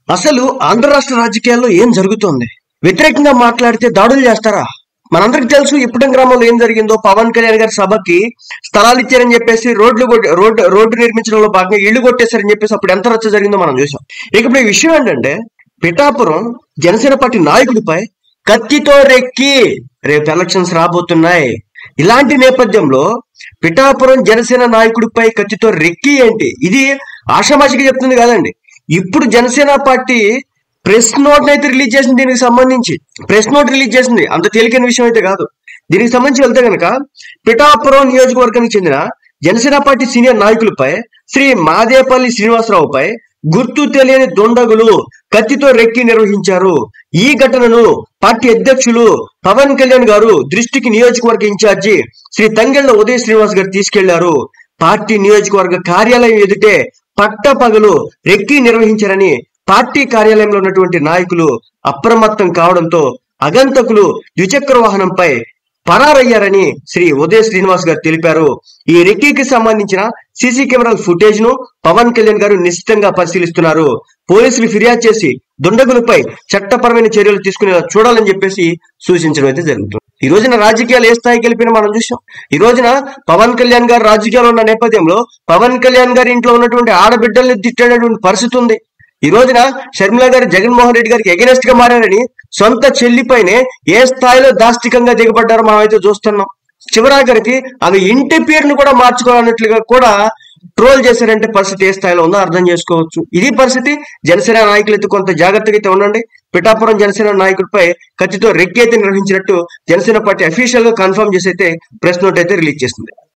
అసలు ఆంధ్ర రాష్ట్ర రాజకీయాల్లో ఏం జరుగుతోంది వ్యతిరేకంగా మాట్లాడితే దాడులు చేస్తారా మనందరికి తెలుసు ఇప్పటి గ్రామంలో ఏం జరిగిందో పవన్ కళ్యాణ్ గారి సభకి స్థలాలు ఇచ్చారని చెప్పేసి రోడ్లు కొట్టి- రోడ్డు రోడ్డు నిర్మించడంలో భాగంగా ఇళ్లు కొట్టేశారని చెప్పేసి అప్పుడు ఎంత రచ్చ జరిగిందో మనం చూసాం ఇక ఇప్పుడు ఈ విషయం ఏంటంటే పిఠాపురం జనసేన పార్టీ నాయకుడిపై కత్తితో రెక్కి రేపు ఎలక్షన్స్ రాబోతున్నాయి ఇలాంటి నేపథ్యంలో పిఠాపురం జనసేన నాయకుడిపై కత్తితో రెక్కి ఏంటి ఇది ఆషామాషిగా చెప్తుంది కాదండి ఇప్పుడు జనసేన పార్టీ ప్రెస్ నోట్ అయితే రిలీజ్ చేసింది దీనికి సంబంధించి ప్రెస్ నోట్ రిలీజ్ చేసింది అంత తేలికైన విషయం అయితే కాదు దీనికి సంబంధించి వెళ్తే కనుక పిఠాపురం నియోజకవర్గానికి చెందిన జనసేన పార్టీ సీనియర్ నాయకులపై శ్రీ మాదేపల్లి శ్రీనివాసరావుపై గుర్తు తెలియని దొండగులు కత్తితో రెక్కి నిర్వహించారు ఈ ఘటనను పార్టీ అధ్యక్షులు పవన్ కళ్యాణ్ గారు దృష్టికి నియోజకవర్గ ఇన్ఛార్జి శ్రీ తంగెళ్ల ఉదయ శ్రీనివాస్ గారు తీసుకెళ్లారు పార్టీ నియోజకవర్గ కార్యాలయం ఎదుటే పట్టపగలు రెక్కి నిర్వహించారని పార్టీ కార్యాలయంలో ఉన్నటువంటి నాయకులు అప్రమత్తం కావడంతో అగంతకులు ద్విచక్ర వాహనంపై పరారయ్యారని శ్రీ ఉదయ శ్రీనివాస్ గారు తెలిపారు ఈ రెక్కీకి సంబంధించిన సీసీ కెమెరాల ఫుటేజ్ ను పవన్ కళ్యాణ్ గారు నిశ్చితంగా పరిశీలిస్తున్నారు పోలీసులు ఫిర్యాదు చేసి దుండగులపై చట్టపరమైన చర్యలు తీసుకునేలా చూడాలని చెప్పేసి సూచించడం అయితే జరుగుతుంది ఈ రోజున రాజకీయాలు ఏ స్థాయికి వెళ్ళిపోయినా మనం చూసాం ఈ రోజున పవన్ కళ్యాణ్ గారు రాజకీయాల్లో ఉన్న నేపథ్యంలో పవన్ కళ్యాణ్ గారి ఇంట్లో ఉన్నటువంటి ఆడబిడ్డల్ని తిట్టేటటువంటి పరిస్థితి ఉంది ఈ రోజున షర్మిల గారు జగన్మోహన్ రెడ్డి గారికి ఎగనెస్ట్ గా మారారని సొంత చెల్లిపైనే ఏ స్థాయిలో దాష్టికంగా దిగబడ్డారో మనం అయితే చూస్తున్నాం చివరాఖరికి ఆమె ఇంటి పేరును కూడా మార్చుకోవాలన్నట్లుగా కూడా ట్రోల్ చేశారంటే పరిస్థితి ఏ స్థాయిలో ఉందో అర్థం చేసుకోవచ్చు ఇది పరిస్థితి జనసేన నాయకులు అయితే కొంత జాగ్రత్తగా అయితే ఉండండి పిఠాపురం జనసేన నాయకుడిపై కత్తితో రెక్కి అయితే నిర్వహించినట్టు జనసేన పార్టీ అఫీషియల్ గా కన్ఫర్మ్ చేసి అయితే ప్రెస్ నోట్ అయితే రిలీజ్ చేసింది